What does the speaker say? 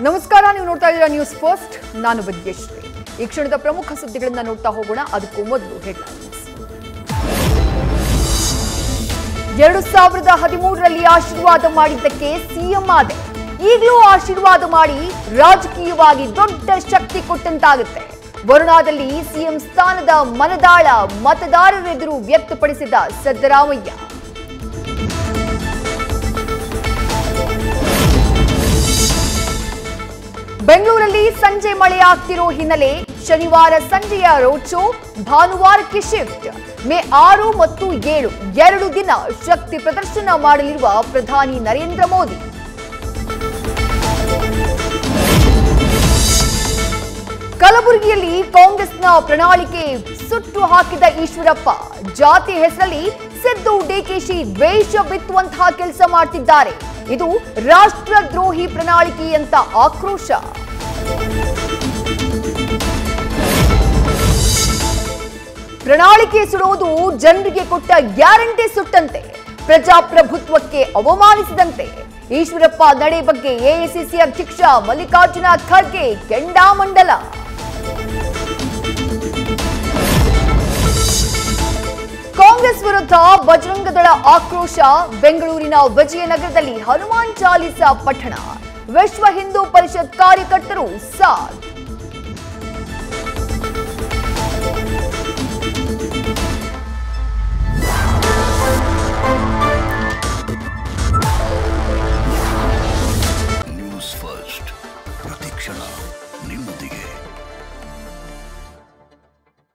ನಮಸ್ಕಾರ ನೀವು ನೋಡ್ತಾ ಇದ್ದೀರಾ ನ್ಯೂಸ್ ಫಸ್ಟ್ ನಾನು ವಿದ್ಯಶ್ರೀ ಈ ಕ್ಷಣದ ಪ್ರಮುಖ ಸುದ್ದಿಗಳನ್ನ ನೋಡ್ತಾ ಹೋಗೋಣ ಅದಕ್ಕೂ ಮೊದಲು ಹೆಡ್ಲೈನ್ಸ್ ಎರಡು ಸಾವಿರದ ಹದಿಮೂರರಲ್ಲಿ ಆಶೀರ್ವಾದ ಮಾಡಿದ್ದಕ್ಕೆ ಸಿಎಂ ಆದೆ ಈಗಲೂ ಆಶೀರ್ವಾದ ಮಾಡಿ ರಾಜಕೀಯವಾಗಿ ದೊಡ್ಡ ಶಕ್ತಿ ಕೊಟ್ಟಂತಾಗುತ್ತೆ ವರುಣಾದಲ್ಲಿ ಸಿಎಂ ಸ್ಥಾನದ ಮನದಾಳ ಮತದಾರರೆದುರು ವ್ಯಕ್ತಪಡಿಸಿದ ಸಿದ್ದರಾಮಯ್ಯ ಬೆಂಗಳೂರಲ್ಲಿ ಸಂಜೆ ಮಳೆಯಾಗ್ತಿರೋ ಹಿನ್ನೆಲೆ ಶನಿವಾರ ಸಂಜೆಯ ರೋಡ್ ಶೋ ಭಾನುವಾರಕ್ಕೆ ಶಿಫ್ಟ್ ಮೇ ಆರು ಮತ್ತು ಏಳು ಎರಡು ದಿನ ಶಕ್ತಿ ಪ್ರದರ್ಶನ ಮಾಡಲಿರುವ ಪ್ರಧಾನಿ ನರೇಂದ್ರ ಮೋದಿ ಕಲಬುರಗಿಯಲ್ಲಿ ಕಾಂಗ್ರೆಸ್ನ ಪ್ರಣಾಳಿಕೆ ಸುಟ್ಟು ಹಾಕಿದ ಈಶ್ವರಪ್ಪ ಜಾತಿ ಹೆಸರಲ್ಲಿ ಸಿದ್ದು ಡಿಕೆಶಿ ದ್ವೇಷ ಬಿತ್ತುವಂತಹ ಕೆಲಸ ಮಾಡ್ತಿದ್ದಾರೆ ಇದು ರಾಷ್ಟ್ರದ್ರೋಹಿ ಪ್ರಣಾಳಿಕೆ ಅಂತ ಆಕ್ರೋಶ ಪ್ರಣಾಳಿಕೆ ಸುಡುವುದು ಜನರಿಗೆ ಕೊಟ್ಟ ಗ್ಯಾರಂಟಿ ಸುಟ್ಟಂತೆ ಪ್ರಜಾಪ್ರಭುತ್ವಕ್ಕೆ ಅವಮಾನಿಸಿದಂತೆ ಈಶ್ವರಪ್ಪ ನಡೆ ಬಗ್ಗೆ ಎಐಸಿಸಿ ಅಧ್ಯಕ್ಷ ಮಲ್ಲಿಕಾರ್ಜುನ ಖರ್ಗೆ ಕೆಂಡಾಮಂಡಲ ಕಾಂಗ್ರೆಸ್ ವಿರುದ್ಧ ಬಜರಂಗದಳ ಆಕ್ರೋಶ ಬೆಂಗಳೂರಿನ ವಿಜಯನಗರದಲ್ಲಿ ಹನುಮಾನ್ ಚಾಲಿಸಾ ಪಠಣ ವಿಶ್ವ ಹಿಂದೂ ಪರಿಷತ್ ಕಾರ್ಯಕರ್ತರು ಸಾಥ್